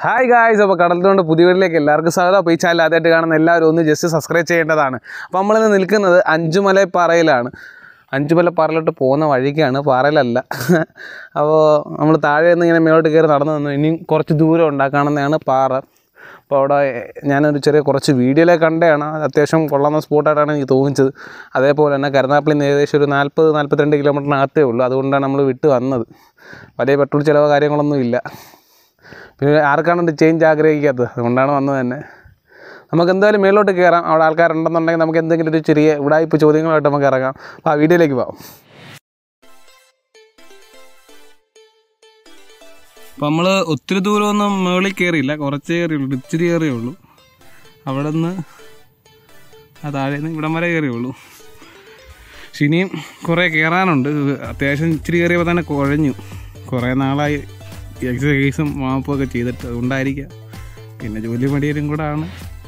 Hi guys അപ്പോൾ കടലിലോണ്ട് പുതിയ വീട്ടിലേക്ക് എല്ലാവർക്കും സ്വാഗതം അപ്പോൾ ഈ ചാനൽ ആദ്യമായിട്ട് കാണുന്ന എല്ലാവരും ഒന്ന് ജസ്റ്റ് സബ്സ്ക്രൈബ് ചെയ്യേണ്ടതാണ് അപ്പോൾ നമ്മളിന്ന് നിൽക്കുന്നത് അഞ്ചുമലപ്പാറയിലാണ് അഞ്ചുമലപ്പാറയിലോട്ട് പോകുന്ന വഴിക്കാണ് പാറയിലല്ല അപ്പോൾ നമ്മൾ താഴെ നിന്ന് ഇങ്ങനെ മേലോട്ട് കയറി നടന്നു നിന്നു ഇനിയും കുറച്ച് ദൂരം ഉണ്ടാക്കാണെന്നാണ് പാറ അപ്പോൾ അവിടെ ഞാനൊരു ചെറിയ കുറച്ച് വീഡിയോയിലെ കണ്ടതാണ് അത് അത്യാവശ്യം കൊള്ളാവുന്ന സ്പോട്ടായിട്ടാണ് എനിക്ക് തോന്നിച്ചത് അതേപോലെ തന്നെ കരുനാപ്പിളിൽ നിന്ന് ഏകദേശം ഒരു നാൽപ്പത് നാൽപ്പത്തിരണ്ട് കിലോമീറ്ററിനകത്തേ ഉള്ളൂ അതുകൊണ്ടാണ് നമ്മൾ വിട്ട് വന്നത് വലിയ പെട്രോൾ ചിലവോ കാര്യങ്ങളൊന്നും ഇല്ല പിന്നെ ആർക്കാണ് ചേഞ്ച് ആഗ്രഹിക്കാത്തത് അതുകൊണ്ടാണ് വന്നത് തന്നെ നമുക്ക് എന്തായാലും മേലോട്ട് കയറാം അവിടെ ആൾക്കാരുണ്ടെന്നുണ്ടെങ്കിൽ നമുക്ക് എന്തെങ്കിലും ഒരു ചെറിയ ഉടായ്പ ചോദ്യങ്ങളായിട്ട് നമുക്ക് ഇറങ്ങാം അപ്പോൾ ആ വീഡിയോയിലേക്ക് പോകാം അപ്പോൾ നമ്മൾ ഒത്തിരി ദൂരമൊന്നും മുകളിൽ കയറിയില്ല കുറച്ച് കയറിയുള്ളൂ ഇച്ചിരി കയറിയുള്ളൂ അവിടെ നിന്ന് ആ താഴെ നിന്ന് ഇവിടം വരെ കയറിയുള്ളൂ പക്ഷെ ഇനിയും കുറേ കയറാനുണ്ട് അത്യാവശ്യം ഇച്ചിരി കയറിയപ്പോൾ തന്നെ കുഴഞ്ഞു കുറേ നാളായി എക്സസൈസും മാപ്പും ഒക്കെ ചെയ്തിട്ട് അതുകൊണ്ടായിരിക്കാം പിന്നെ ജോലി മടിയരും കൂടെ ആണ്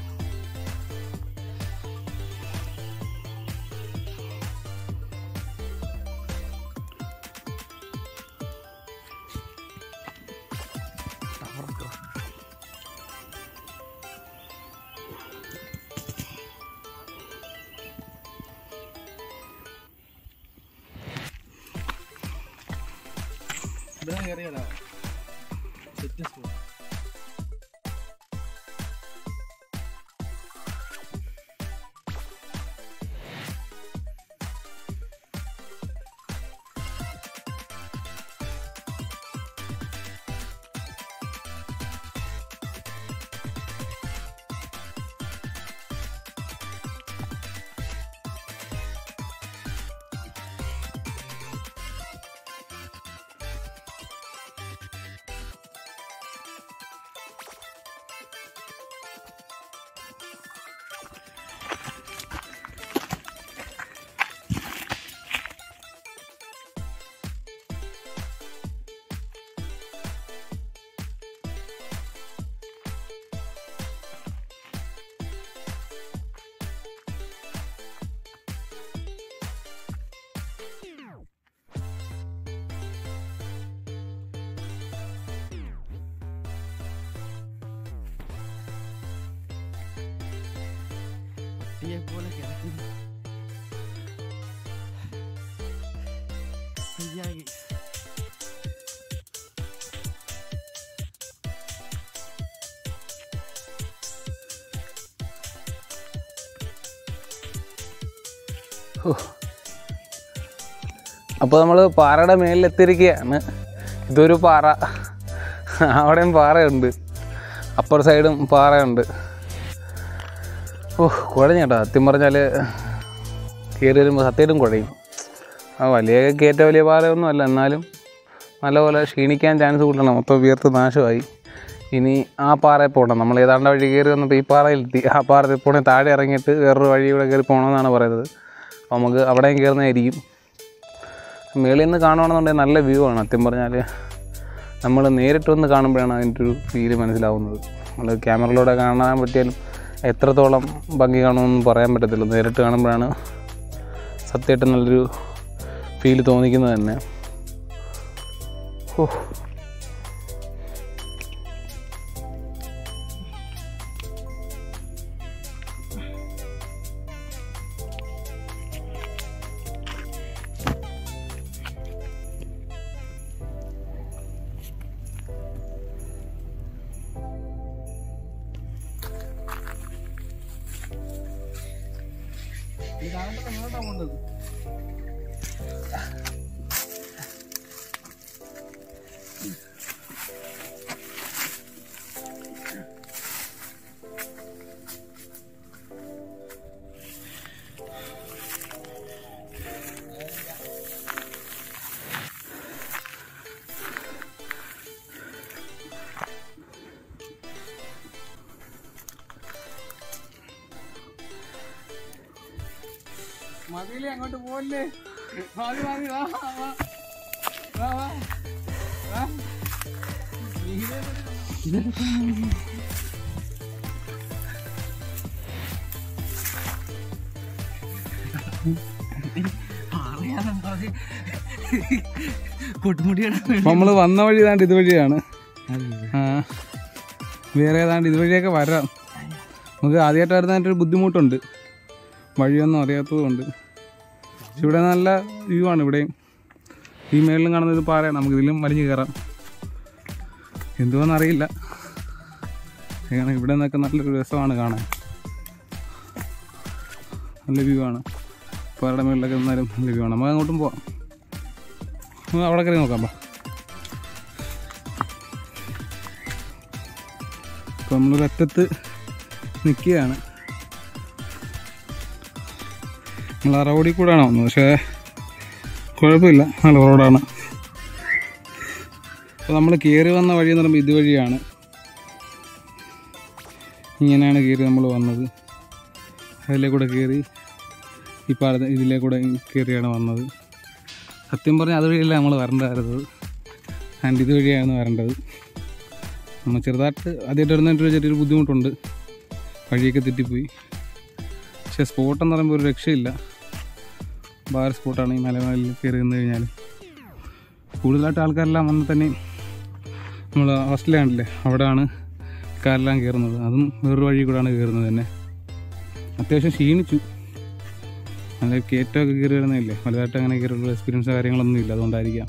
അപ്പോൾ നമ്മൾ പാറയുടെ മേലിൽ എത്തിയിരിക്കുകയാണ് ഇതൊരു പാറ അവിടെയും പാറയുണ്ട് അപ്പർ സൈഡും പാറയുണ്ട് ഓ കുഴഞ്ഞ കേട്ടോ സത്യം പറഞ്ഞാൽ കയറി വരുമ്പോൾ സത്യമായിട്ടും കുഴയും ആ വലിയ കയറ്റ വലിയ പാറയൊന്നും അല്ല എന്നാലും നല്ലപോലെ ക്ഷീണിക്കാൻ ചാൻസ് കൂടുതലാണ് മൊത്തം വിയർത്ത് നാശമായി ഇനി ആ പാറയിൽ പോകണം നമ്മൾ ഏതാണ്ട് വഴി കയറി വന്നപ്പോൾ ഈ പാറയിലെത്തി ആ പാറയിൽ പോകണേ താഴെ ഇറങ്ങിയിട്ട് വേറൊരു വഴി കൂടെ കയറി പോകണമെന്നാണ് പറയുന്നത് അപ്പോൾ നമുക്ക് അവിടെയും കയറുന്നതായിരിക്കും മേളിൽ നിന്ന് കാണുകയാണെന്നുണ്ടെങ്കിൽ നല്ല വ്യൂ ആണ് സത്യം പറഞ്ഞാൽ നമ്മൾ നേരിട്ട് വന്ന് കാണുമ്പോഴാണ് അതിൻ്റെ ഒരു ഫീല് മനസ്സിലാവുന്നത് നമ്മൾ ക്യാമറയിലൂടെ കാണാൻ പറ്റിയാലും എത്രത്തോളം ഭംഗി കാണുമെന്ന് പറയാൻ പറ്റത്തില്ല നേരിട്ട് കാണുമ്പോഴാണ് സത്യമായിട്ട് നല്ലൊരു ഫീല് തോന്നിക്കുന്നത് തന്നെ ഓ മതിയിലേ അങ്ങോട്ട് പോവല്ലേ മതി മതി വാ വാ വാ വാ വാ വാ പൊട്ടുമുടിയുടെ നമ്മൾ വന്ന വഴി ഇതാണ്ട് ഇതുവഴിയാണ് ആ വേറെ ഏതാണ്ട് ഇതുവഴിയൊക്കെ വരാം നമുക്ക് ആദ്യമായിട്ട് വരുന്നതിൻ്റെ ഒരു ബുദ്ധിമുട്ടുണ്ട് വഴിയൊന്നും അറിയാത്തതുകൊണ്ട് പക്ഷെ ഇവിടെ നല്ല വ്യൂ ആണ് ഇവിടെയും ഈ മേളിലും കാണുന്നത് പാറയാണ് നമുക്ക് ഇതിലും വലിഞ്ഞു കയറാം എന്തുവാന്നറിയില്ല അങ്ങനെ ഇവിടെ നിന്നൊക്കെ നല്ലൊരു രസമാണ് കാണാൻ നല്ല വ്യൂ ആണ് പാറയുടെ മേളിലൊക്കെ നിന്നാലും നല്ല വ്യൂ ആണ് നമുക്ക് അങ്ങോട്ടും പോവാം നമുക്ക് അവിടെ കയറി നോക്കാം ബാ ഇപ്പം നമ്മളൊരു അറ്റത്ത് നിൽക്കുകയാണ് നമ്മൾ ആ റോഡിൽ കൂടെയാണ് വന്നത് പക്ഷേ കുഴപ്പമില്ല നല്ല റോഡാണ് അപ്പോൾ നമ്മൾ കയറി വന്ന വഴി എന്ന് പറയുമ്പോൾ ഇതുവഴിയാണ് ഇങ്ങനെയാണ് കയറി നമ്മൾ വന്നത് അതിലെ കൂടെ കയറി ഈ പാടത്ത് ഇതിലെ കൂടെ കയറിയാണ് വന്നത് സത്യം പറഞ്ഞാൽ അതുവഴിയല്ല നമ്മൾ വരേണ്ടതായിരുന്നത് ആൻഡ് ഇതുവഴിയാണ് വരേണ്ടത് നമ്മൾ ചെറുതായിട്ട് ആദ്യമായിട്ട് വരുന്നതിൻ്റെ ചെറിയൊരു ബുദ്ധിമുട്ടുണ്ട് വഴിയൊക്കെ തെറ്റിപ്പോയി പക്ഷേ സ്പോട്ട് എന്ന് പറയുമ്പോൾ ഒരു രക്ഷയില്ല ബാർ സ്പോട്ടാണ് ഈ മലമലയിൽ കയറി നിന്ന് കഴിഞ്ഞാൽ കൂടുതലായിട്ട് ആൾക്കാരെല്ലാം വന്ന് തന്നെ നമ്മൾ ഹോസ്റ്റലിൽ കണ്ടില്ലേ അവിടെയാണ് കാരെല്ലാം കയറുന്നത് അതും വേറൊരു വഴി കൂടെയാണ് കയറുന്നത് തന്നെ അത്യാവശ്യം ക്ഷീണിച്ചു നല്ല കയറ്റമൊക്കെ കയറി വരുന്നില്ലേ വലുതായിട്ട് അങ്ങനെ കയറിയുള്ള എക്സ്പീരിയൻസ് കാര്യങ്ങളൊന്നും ഇല്ല അതുകൊണ്ടായിരിക്കാം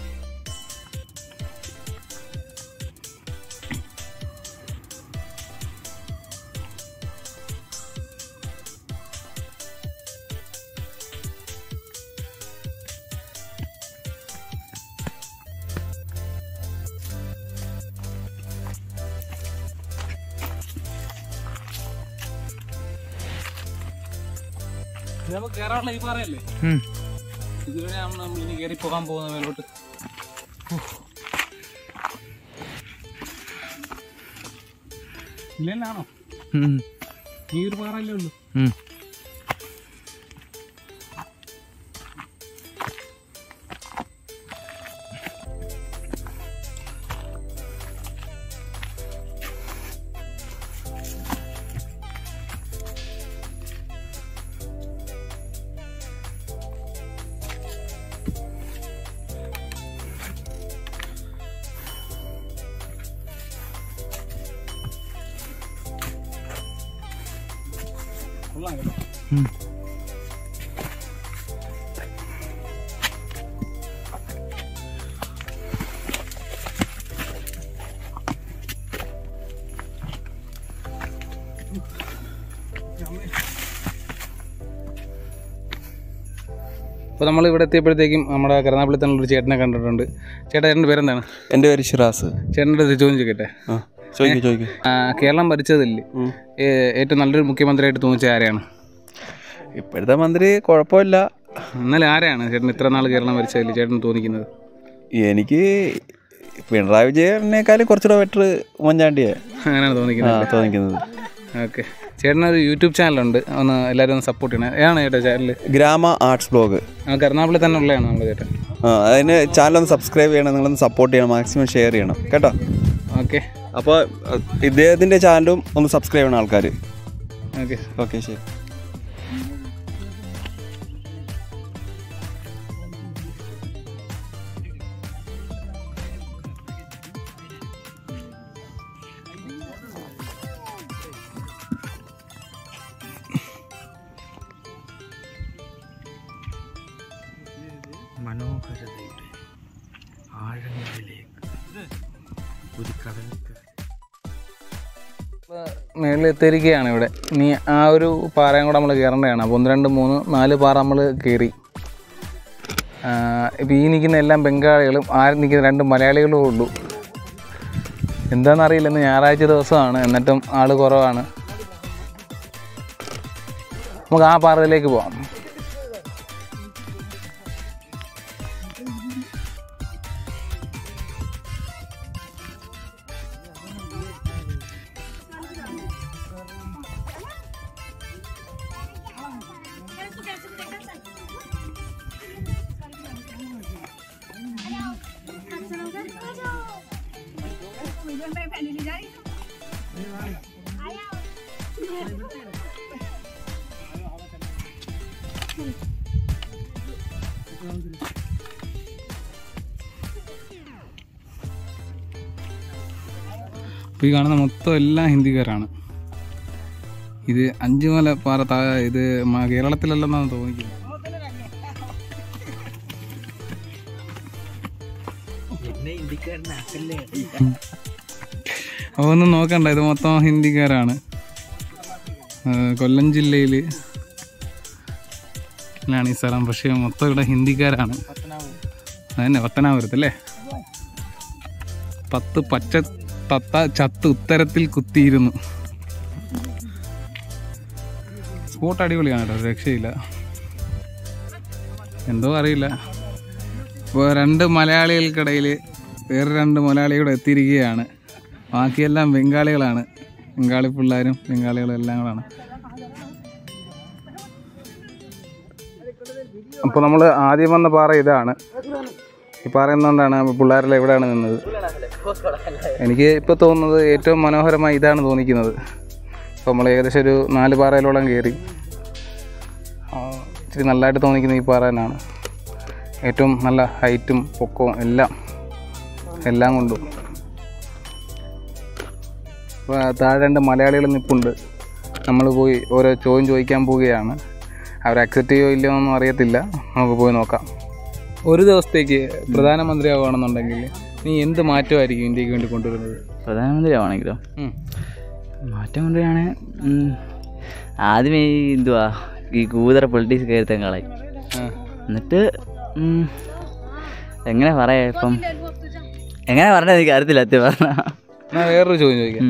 നമുക്ക് കയറാനുള്ള ഈ പറയല്ലേ ഇതുവരെയാണ് നമ്മൾ ഇനി കയറി പോകാൻ പോകുന്ന മേലോട്ട് ഇല്ലെന്നാണോ ഈ ഒരു പാറല്ലേ ഉള്ളൂ കൊള്ളാം കേട്ടോ അപ്പോൾ നമ്മൾ ഇവിടെ എത്തിയപ്പോഴത്തേക്കും നമ്മുടെ കരുനാപ്പള്ളി തന്നെ ഒരു ചേട്ടനെ കണ്ടിട്ടുണ്ട് ചേട്ടാ ചേട്ടൻ്റെ പേരെന്താണ് എൻ്റെ പേര് ഷിറാസ് ചേട്ടൻ്റെ അടുത്ത് ചോദിച്ചു ചോദിക്കട്ടെ ആ ചോദിക്കൂ ചോദിക്കൂ ആ, കേരളം ഭരിച്ചതില്ലേ ഏ- ഏറ്റവും നല്ലൊരു മുഖ്യമന്ത്രിയായിട്ട് തോന്നിച്ച ആരെയാണ് ഇപ്പോഴത്തെ മന്ത്രി കുഴപ്പമില്ല എന്നാലും ആരെയാണ് ചേട്ടൻ ഇത്ര നാൾ കേരളം ഭരിച്ചതിൽ ചേട്ടൻ തോന്നിക്കുന്നത് എനിക്ക് പിണറായി വിജയനേക്കാളും കുറച്ചുകൂടെ ബെറ്റർ ഉമ്മൻചാണ്ടിയെ അങ്ങനെയാണ് ആ തോന്നിക്കുന്നത് തോന്നിക്കുന്നത് ഓക്കെ ചേട്ടനൊരു യൂട്യൂബ് ചാനലുണ്ട് ഒന്ന് എല്ലാവരും ഒന്ന് സപ്പോർട്ട് ചെയ്യണേ ഏതാണ് ചേട്ടാ ചാനൽ ഗ്രാമ ആർട്സ് ബ്ലോഗ് ആ കരുനാപ്പള്ളി തന്നെ ഉള്ളതാണ് നമ്മുടെ ചേട്ടൻ ആ അതിന് ചാനൽ ഒന്ന് സബ്സ്ക്രൈബ് ചെയ്യണം നിങ്ങളൊന്ന് സപ്പോർട്ട് ചെയ്യണം മാക്സിമം ഷെയർ ചെയ്യണം കേട്ടോ ഓക്കെ അപ്പോൾ ഇദ്ദേഹത്തിൻ്റെ ചാനലും ഒന്ന് സബ്സ്ക്രൈബ് ചെയ്യണം ആൾക്കാർ ഓക്കെ ഓക്കെ ശരി മേളിൽ എത്തിയിരിക്കുകയാണ് ഇവിടെ ഇനി ആ ഒരു പാറയും കൂടെ നമ്മൾ കയറേണ്ടതാണ് അപ്പോൾ ഒന്ന് രണ്ട് മൂന്ന് നാല് പാറ നമ്മൾ കയറി ഇപ്പോൾ ഈ നിൽക്കുന്ന എല്ലാം ബംഗാളികളും ആ നിൽക്കുന്ന രണ്ട് മലയാളികളും ഉള്ളൂ എന്താണെന്നറിയില്ല ഇന്ന് ഞായറാഴ്ച ദിവസമാണ് എന്നിട്ടും ആൾ കുറവാണ് നമുക്ക് ആ പാറയിലേക്ക് പോവാം ഇപ്പോൾ ഈ കാണുന്ന മൊത്തം എല്ലാം ഹിന്ദിക്കാരാണ് ഇത് അഞ്ചുമല പാറ താ ഇത് മ- കേരളത്തിലല്ലെന്നാണ് തോന്നിക്കുന്നത് അപ്പോൾ ഒന്നും നോക്കണ്ട ഇത് മൊത്തം ഹിന്ദിക്കാരാണ് ആ, കൊല്ലം ജില്ലയിൽ ാണ് ഈ സ്ഥലം പക്ഷേ മൊത്തം ഇവിടെ ഹിന്ദിക്കാരാണ് അതന്നെ പത്തനാപുരത്ത് അല്ലേ പത്ത് പച്ച തത്ത ചത്ത് ഉത്തരത്തിൽ കുത്തിയിരുന്നു സ്പോട്ട് അടിപൊളിയാണ് കേട്ടോ ഒരു രക്ഷയില്ല എന്തോ അറിയില്ല ഇപ്പോൾ രണ്ട് മലയാളികൾക്കിടയിൽ വേറെ രണ്ട് മലയാളികൾ എത്തിയിരിക്കുകയാണ് ബാക്കിയെല്ലാം ബംഗാളികളാണ് ബംഗാളി പിള്ളേരും ബംഗാളികളും എല്ലാം കൂടാണ് അപ്പോൾ നമ്മൾ ആദ്യം വന്ന പാറ ഇതാണ് ഈ പാറ എന്നുകൊണ്ടാണ് പിള്ളേരെല്ലാം എവിടെയാണ് നിന്നത് എനിക്ക് ഇപ്പോൾ തോന്നുന്നത് ഏറ്റവും മനോഹരമായി ഇതാണ് തോന്നിക്കുന്നത് അപ്പോൾ നമ്മൾ ഏകദേശം ഒരു നാല് പാറയിലോളം കയറി ആ, ഇച്ചിരി നല്ലതായിട്ട് തോന്നിക്കുന്ന ഈ പാറ തന്നെയാണ് ഏറ്റവും നല്ല ഹൈറ്റും പൊക്കവും എല്ലാം എല്ലാം കൊണ്ടും അപ്പോൾ താഴെ രണ്ട് മലയാളികൾ നിൽപ്പുണ്ട് നമ്മൾ പോയി ഓരോ ചോദ്യം ചോദിക്കാൻ പോവുകയാണ് അവർ അക്സെപ്റ്റ് ചെയ്യോ ഇല്ലയോ എന്നൊന്നും അറിയത്തില്ല നമുക്ക് പോയി നോക്കാം ഒരു ദിവസത്തേക്ക് പ്രധാനമന്ത്രിയാവുകയാണെന്നുണ്ടെങ്കിൽ നീ എന്ത് മാറ്റമായിരിക്കും ഇന്ത്യക്ക് വേണ്ടി കൊണ്ടുവരുന്നത് പ്രധാനമന്ത്രിയാണെങ്കിലോ ഉം. മാറ്റം കൊണ്ടുവരികയാണ് ആദ്യമേ ഈ എന്തുവാ ഈ കൂതറ പൊളിറ്റിക്സ് കയറി കളയും ആ. എന്നിട്ട് ഉം, എങ്ങനെ പറയാ ഇപ്പം എങ്ങനെ പറഞ്ഞത് എനിക്ക് അറിയത്തില്ല അത്യം പറഞ്ഞ എന്നാ വേറൊരു ചോദ്യം ചോദിക്കാം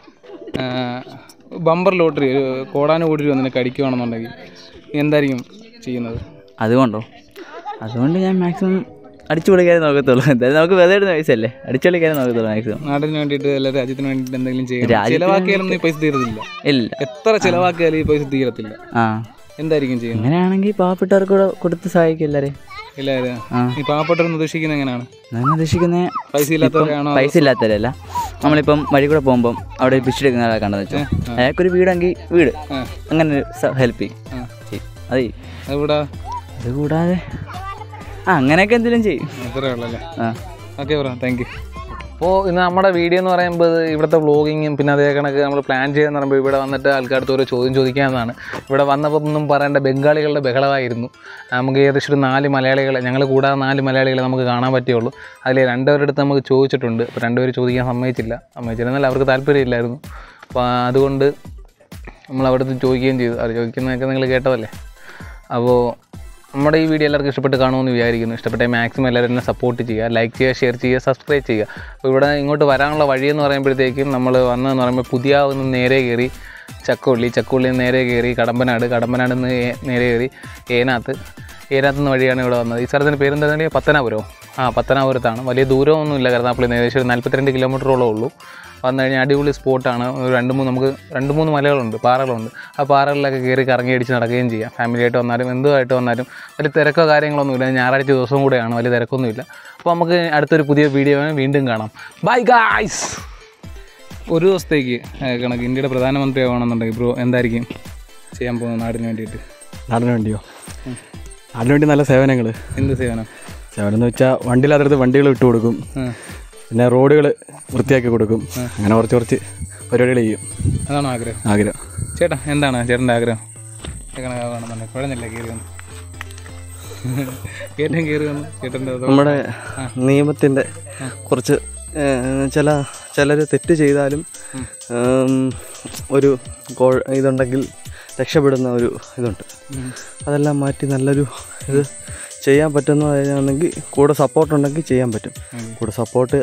ബമ്പർ ലോട്ടറി ഒരു കോടാനുകൂടി രൂപ നിനക്ക് അടിക്കുകയാണെന്നുണ്ടെങ്കിൽ നീ എന്തായിരിക്കും ചെയ്യുന്നത് അതുകൊണ്ടോ അതുകൊണ്ട് ഞാൻ മാക്സിമം അടിച്ചു പൊളിക്കാനേ നോക്കത്തുള്ളൂ എന്തായാലും നമുക്ക് വെറുതെ ഇടുന്ന പൈസ അല്ലേ അടിച്ചു പൊളിക്കാനേ നോക്കത്തുള്ളൂ മാക്സിമം നാടിന് വേണ്ടിയിട്ട് അല്ല രാജ്യത്തിന് വേണ്ടിയിട്ട് എന്തെങ്കിലും ചെയ്യണം രാജ്യത്തിന് ചിലവാക്കിയാലൊന്നും ഈ പൈസ തീരത്തില്ല ഇല്ല എത്ര ചിലവാക്കിയാലും ഈ പൈസ തീരത്തില്ല ആ എന്തായിരിക്കും ചെയ്യുന്നത് അങ്ങനെയാണെങ്കിൽ പാവപ്പെട്ടവർക്ക് കൂടെ കൊടുത്ത് സഹായിക്കും എല്ലാവരെയും എല്ലാവരും ആ. ഈ പാവപ്പെട്ടവരെന്ന് ഉദ്ദേശിക്കുന്നത് എങ്ങനെയാണ് ഞാൻ ഉദ്ദേശിക്കുന്നത് പൈസ ഇല്ലാത്തവരാണോ പൈസ ഇല്ലാത്തവരല്ല നമ്മളിപ്പം വഴി കൂടെ പോകുമ്പം അവിടെ ഒരു പിച്ചെടുക്കുന്ന ആളെ കണ്ടെന്ന് വെച്ചാൽ അയാൾക്കൊരു വീടെങ്കിൽ വീട് ആ. അങ്ങനെ ഹെൽപ്പ് ചെയ്യും ആ. ചെയ്യും. അത് ചെയ്യും. അതുകൂടാ അത് കൂടാതെ ആ അങ്ങനെയൊക്കെ എന്തെങ്കിലും ചെയ്യും അത്രേ ഉള്ളല്ലേ ആ ഓക്കെ ബ്രോ താങ്ക് യു അപ്പോൾ ഇന്ന് നമ്മുടെ വീഡിയോ എന്ന് പറയുമ്പോൾ ഇവിടുത്തെ വ്ളോഗിങ്ങും പിന്നെ അതേ കണക്ക് നമ്മൾ പ്ലാൻ ചെയ്യുന്ന പറയുമ്പോൾ ഇവിടെ വന്നിട്ട് ആൾക്കാർക്ക് ഓരോ ചോദ്യം ചോദിക്കാമെന്നാണ് ഇവിടെ വന്നപ്പോൾ ഒന്നും പറയേണ്ട ബംഗാളികളുടെ ബഹളമായിരുന്നു നമുക്ക് ഏകദേശം ഒരു നാല് മലയാളികളെ ഞങ്ങൾ കൂടാതെ നാല് മലയാളികളെ നമുക്ക് കാണാൻ പറ്റുള്ളൂ അതിൽ രണ്ടുപേരുടെ അടുത്ത് നമുക്ക് ചോദിച്ചിട്ടുണ്ട് അപ്പോൾ രണ്ടുപേർ ചോദിക്കാൻ സമ്മതിച്ചില്ല സമ്മതിച്ചിരുന്നാൽ അവർക്ക് താല്പര്യമില്ലായിരുന്നു അപ്പോൾ അതുകൊണ്ട് നമ്മൾ അവിടുത്തെ ചോദിക്കുകയും ചെയ്തു അത് ചോദിക്കുന്നതൊക്കെ നിങ്ങൾ കേട്ടതല്ലേ അപ്പോൾ നമ്മുടെ ഈ വീഡിയോ എല്ലാവർക്കും ഇഷ്ടപ്പെട്ട് കാണുമെന്ന് വിചാരിക്കുന്നു ഇഷ്ടപ്പെട്ട മാക്സിമം എല്ലാവരും എന്നെ സപ്പോർട്ട് ചെയ്യുക ലൈക്ക് ചെയ്യുക ഷെയർ ചെയ്യുക സബ്സ്ക്രൈബ് ചെയ്യുക അപ്പോൾ ഇവിടെ ഇങ്ങോട്ട് വരാനുള്ള വഴിയെന്ന് പറയുമ്പോഴത്തേക്കും നമ്മൾ വന്നതെന്ന് പറയുമ്പോൾ പുതിയ നിന്ന് നേരെ കയറി ചക്കുള്ളി ചക്കുള്ളി നേരെ കയറി കടമ്പനാട് കടമ്പനാട് നിന്ന് ഏ- നേരെ കയറി ഏനാത്ത് ഏനാത്ത് നിന്ന് വഴിയാണ് ഇവിടെ വന്നത് ഈ സ്ഥലത്തിൻ്റെ പേരെന്താ പത്തനാപുരമോ ആ പത്തനാപുരത്താണ് വലിയ ദൂരമൊന്നുമില്ല കരുനാപ്പള്ളി നിന്ന് ഏകദേശം ഒരു നാൽപ്പത്തിരണ്ട് കിലോമീറ്ററോളം ഉള്ളൂ വന്നു കഴിഞ്ഞാൽ അടിപൊളി സ്പോട്ടാണ് ഒരു രണ്ട് മൂന്ന് നമുക്ക് രണ്ട് മൂന്ന് മലകളുണ്ട് പാറകളുണ്ട് ആ പാറകളിലൊക്കെ കയറി കറങ്ങി അടിച്ച് നടക്കുകയും ചെയ്യാം ഫാമിലിയായിട്ട് വന്നാലും എന്തുമായിട്ട് വന്നാലും വലിയ തിരക്കോ കാര്യങ്ങളൊന്നുമില്ല ഞായറാഴ്ച ദിവസവും കൂടെയാണ് വലിയ തിരക്കൊന്നുമില്ല അപ്പോൾ നമുക്ക് അടുത്തൊരു പുതിയ വീഡിയോ വീണ്ടും കാണാം ബൈ ഗായ്സ് ഒരു ദിവസത്തേക്ക് ഏ, കണക്ക് ഇന്ത്യയുടെ പ്രധാനമന്ത്രി ആവണമെന്നുണ്ടെങ്കിൽ ബ്രോ എന്തായിരിക്കും ചെയ്യാൻ പോകുന്നത് നാടിന് വേണ്ടിയിട്ട് നാടിന് വേണ്ടിയോ നാടിന് വേണ്ടി നല്ല സേവനങ്ങൾ എന്ത് സേവനം സേവനം എന്ന് വെച്ചാൽ വണ്ടിയില്ലാത്തടത്ത് വണ്ടികൾ ഇട്ട് കൊടുക്കും ആ. പിന്നെ റോഡുകൾ വൃത്തിയാക്കി കൊടുക്കും അങ്ങനെ കുറച്ച് കുറച്ച് പരിപാടികൾ ചെയ്യും അതാണോ ആഗ്രഹം ആഗ്രഹം ചേട്ടാ എന്താണ് ചേട്ടൻ്റെ ആഗ്രഹം കണക്കാവണമെന്നുണ്ടെങ്കിൽ കുഴഞ്ഞില്ല കയറി വന്നു കയറ്റം കയറി വന്നു ചേട്ടൻ്റെ അതോ- നമ്മുടെ നിയമത്തിൻ്റെ കുറച്ച് ഏഹ്, ചില ചിലർ തെറ്റ് ചെയ്താലും ഉം, ഒരു കോ- ഇതുണ്ടെങ്കിൽ രക്ഷപ്പെടുന്ന ഒരു ഇതുണ്ട് അതെല്ലാം മാറ്റി നല്ലൊരു ഇത് ചെയ്യാൻ പറ്റുന്നതാണെങ്കിൽ കൂടെ സപ്പോർട്ട് ഉണ്ടെങ്കിൽ ചെയ്യാൻ പറ്റും കൂടെ സപ്പോർട്ട്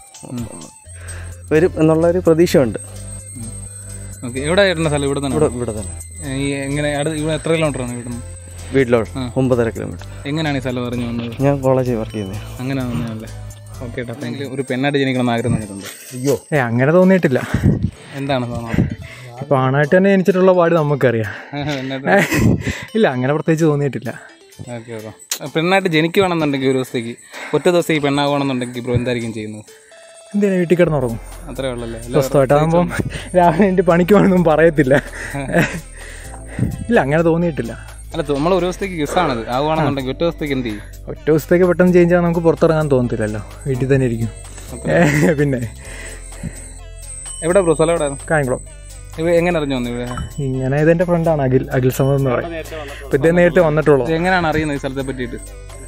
വരും എന്നുള്ളൊരു പ്രതീക്ഷയുണ്ട് ഓക്കെ എവിടെ ചേട്ടൻ്റെ സ്ഥലം ഇവിടെ തന്നെ ഇവിടെ ഇവിടെ തന്നെ ഈ എങ്ങനെ അടുത്ത് ഇവിടെ എത്ര കിലോമീറ്ററാണ് ഇവിടുന്ന് വീട്ടിലോട്ട് ഒമ്പതര കിലോമീറ്റർ എങ്ങനെയാണ് ഈ സ്ഥലം അറിഞ്ഞു വന്നത് ഞാൻ കോളേജിൽ വർക്ക് ചെയ്യുന്നത് അങ്ങനെ വന്നതല്ലേ ഓക്കെ ഏട്ടാ താങ്ക് ഒരു പെണ്ണായിട്ട് ജനിക്കണം ആഗ്രഹം തന്നിട്ടുണ്ട് ഏ അങ്ങനെ തോന്നിയിട്ടില്ല എന്താണ് തോന്നുന്നത് ഇപ്പൊ ആണായിട്ട് തന്നെ ജനിച്ചിട്ടുള്ള പാട് നമുക്കറിയാം പെണ്ണായിട്ട് ഇല്ല അങ്ങനെ പ്രത്യേകിച്ച് തോന്നിയിട്ടില്ല ഓക്കെ ഓക്കെ പെണ്ണായിട്ട് ജനിക്കുകയാണെന്നുണ്ടെങ്കിൽ ഒരു ദിവസത്തേക്ക് ഒറ്റ ദിവസം ഈ പെണ്ണാവുകയാണെന്നുണ്ടെങ്കിൽ ബ്രോ എന്തായിരിക്കും ചെയ്യുന്നത് എന്തിനാ വീട്ടിൽ കിടന്നുറങ്ങും അത്രേ ഉള്ളല്ലേ അല്ല, സ്വസ്ഥമായിട്ടാകുമ്പം രാവിലെ എൻ്റെ പണിക്ക് പോകണമെന്നും പറയത്തില്ല ഇല്ല അങ്ങനെ തോന്നിയിട്ടില്ല അല്ല നമ്മൾ ഒരു ദിവസത്തേക്ക് ഗിസാണത് ആവുകയാണെന്നുണ്ടെങ്കിൽ ഒറ്റ ദിവസത്തേക്ക് എന്ത് ചെയ്യും ഒറ്റ ദിവസത്തേക്ക് പെട്ടെന്ന് ചേഞ്ച് ആകാൻ നമുക്ക് പുറത്തിറങ്ങാൻ തോന്നത്തില്ലല്ലോ വീട്ടിൽ തന്നെ ഇരിക്കും ഏ, പിന്നെ എവിടെ ബ്രോ സ്ഥലം എവിടെ കായംകുളം ഇവ എങ്ങനെ അറിഞ്ഞു വന്നു ഇവിടെ ഇങ്ങനെ ഇതെൻ്റെ ഫ്രണ്ടാണ് അഖിൽ അഖിൽ സമദ് എന്ന് പറയും ഇപ്പം ഇതേ നേരിട്ട് വന്നിട്ടുള്ളൂ ഇത് എങ്ങനെയാണ് അറിയുന്നത് ഈ സ്ഥലത്തെ പറ്റിയിട്ട്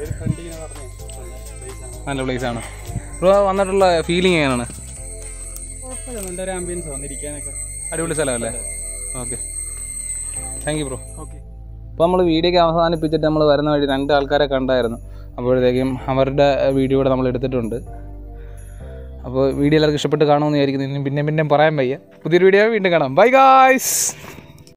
നല്ല പ്ലേസ് ആണ് ബ്രോ വന്നിട്ടുള്ള ഫീലിംഗ് എങ്ങനെയാണ് നല്ലൊരു ആംബിയൻസ് വന്നിരിക്കാനൊക്കെ അടിപൊളി സ്ഥലമല്ലേ okay thank you bro okay അപ്പോൾ നമ്മൾ വീഡിയോക്ക് അവസാനിപ്പിച്ചിട്ട് നമ്മൾ വരുന്ന വഴി രണ്ട് ആൾക്കാരെ കണ്ടായിരുന്നു അപ്പോഴത്തേക്കും അവരുടെ വീഡിയോ കൂടെ നമ്മൾ എടുത്തിട്ടുണ്ട് അപ്പോൾ വീഡിയോ എല്ലാവർക്കും ഇഷ്ടപ്പെട്ട് കാണുമെന്ന് വിചാരിക്കുന്നു ഇനി പിന്നെ പിന്നെ പറയാൻ വയ്യ പുതിയൊരു വീഡിയോ വീണ്ടും കാണാം ബൈ ഗായ്സ്